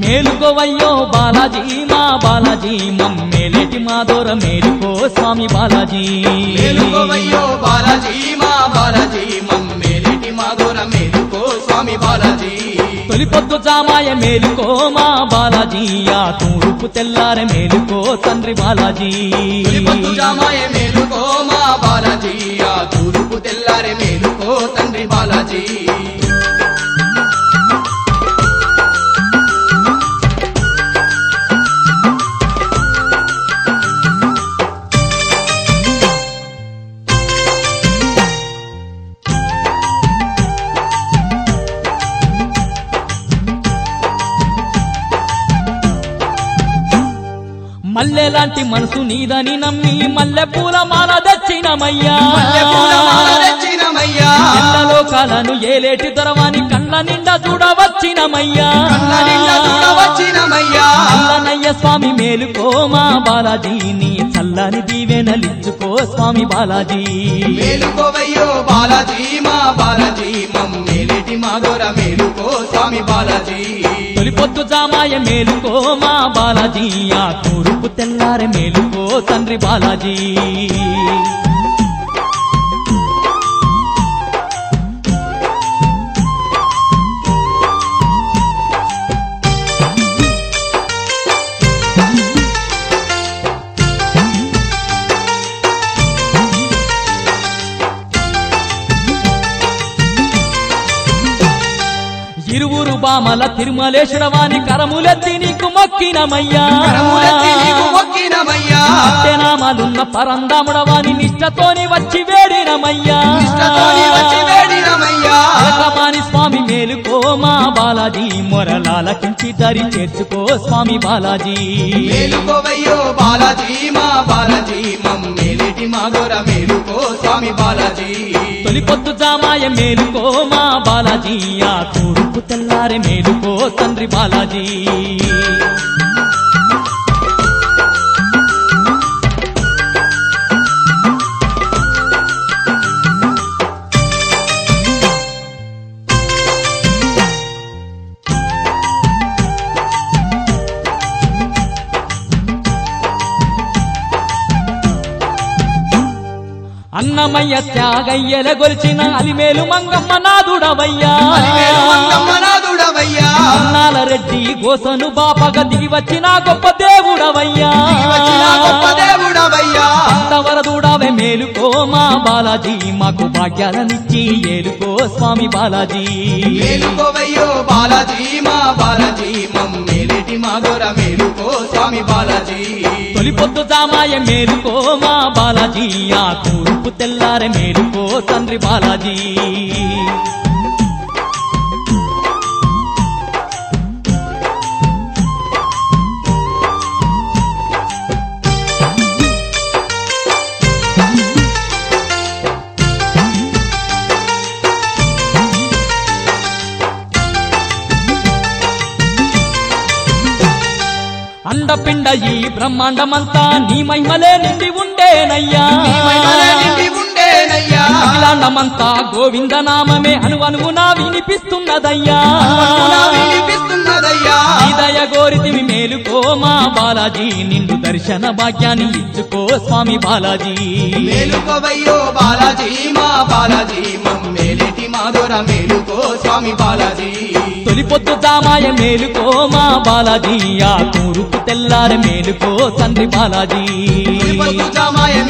మేలుకోవయ్యో బాలాజీ మా బాలాజీ మమ్మేలేటి మా దూర మేలుకో స్వామి బాలాజీ మేలుకోవయ్యో బాలాజీ మా బాలాజీ మమ్మేలిటి మాధుర మేలుకో స్వామి బాలాజీ తొలి పొద్దు జామాయ మేలుకో మా బాలాజీ ఆ తూర్పు తెల్లారె మేలుకో తండ్రి బాలాజీ తొలిపొద్దు జామాయ మేలుకో మా బాలాజీ ఆ తూర్పు తెల్లారే మేలుకో తండ్రి బాలాజీ మల్లె లాంటి మనసు నీదని నమ్మి మల్లె పూల మాల తెచ్చినమయ్యా మల్లెపూల మాల తెచ్చినమయ్యా లోకాలను ఏలేటి దొరవాని కళ్ళ నిండా చూడవచ్చినమయ్యా కన్న నిండా చూడవచ్చినమయ్యా చల్లనయ్య స్వామి మేలుకో మా బాలాజీ నీ చల్లని దీవెనలిచ్చుకో స్వామి బాలాజీ మేలుకోవయ్యో బాలాజీ మా బాలాజీ మమ్మేలిటి మాధుర మేలుకో స్వామి బాలాజీ తొలి పొద్దు జామాయ మేలుకో మా బాలాజీ ఆ తూర్పు తెల్లారె మేలుకో తండ్రి బాలాజీ ఇరువురు బామల తిరుమలేశ్వరవాని కరములెత్తి నీకు మొక్కినమయ్యా కరములెత్తి నీకు మొక్కినమయ్యా నామాలున్న పరందాముడవాని నిష్టతోని వచ్చి వేడినమయ్యా ఇష్టతోని వచ్చి వేడినమయ్యా అలకమాని స్వామి మేలుకో మా బాలాజీ మొరలాలకించి దరి చేర్చుకో స్వామి బాలాజీ మేలుకోవయ్యో బాలాజీ మా బాలాజీ మమ్మేలిటి మాధుర మేలుకో స్వామి బాలాజీ తొలి పొద్దు జామాయ మేలుకో మా బాలాజీ ఆ తూర్పు తెల్లారె మేలుకో తండ్రి బాలాజీ అన్నమయ్య త్యాగయ్యల గొలిచిన అలిమేలు మంగమ్మ నాదుడవయ్యా అలివేలు మంగమ్మ నాథుడవయ్యా అన్నాల రెడ్డి గోసను బాపగ దిగి వచ్చిన గొప్ప దేవుడవయ్యా వచ్చిన గొప్ప దేవుడవయ్యా వరదుడవే మేలుకో మా బాలాజీ మాకు భాగ్యాలనిచ్చి ఏలుకో స్వామి బాలాజీ మేలుకోవయ్యో బాలాజీ మా బాలాజీ మమ్మేలిటి మాధుర మేలుకో స్వామి బాలాజీ తొలి పొద్దు జామాయ మేలుకో మా బాలాజీ ఆ తూర్పు తెల్లారె మేలుకో తండ్రి బాలాజీ అండపిండ ఈ బ్రహ్మాండమంతా నీ మహిమలే నిండి ఉండేనయ్యా నీ మహిమలే నిండి ఉండేనయ్యా అఖిలాండమంతా గోవింద నామమే అనువనువునా వినిపిస్తున్నదయ్యా అనుకున్నా వినిపిస్తున్నదయ్యా దయ గోరితివి మేలుకో మా బాలాజీ నిండు దర్శన భాగ్యాన్ని ఇచ్చుకో స్వామి బాలాజీ మేలుకోవయ్యో బాలాజీ మా బాలాజీ మమ్మేలిటి మాధుర మేలుకో స్వామి బాలాజీ తొలి పొద్దు దామాయ మేలుకో మా బాలాజీ ఆ తూరుపు తెల్లారె మేలుకో తండ్రి బాలాజీ తిరుపతి జామాయ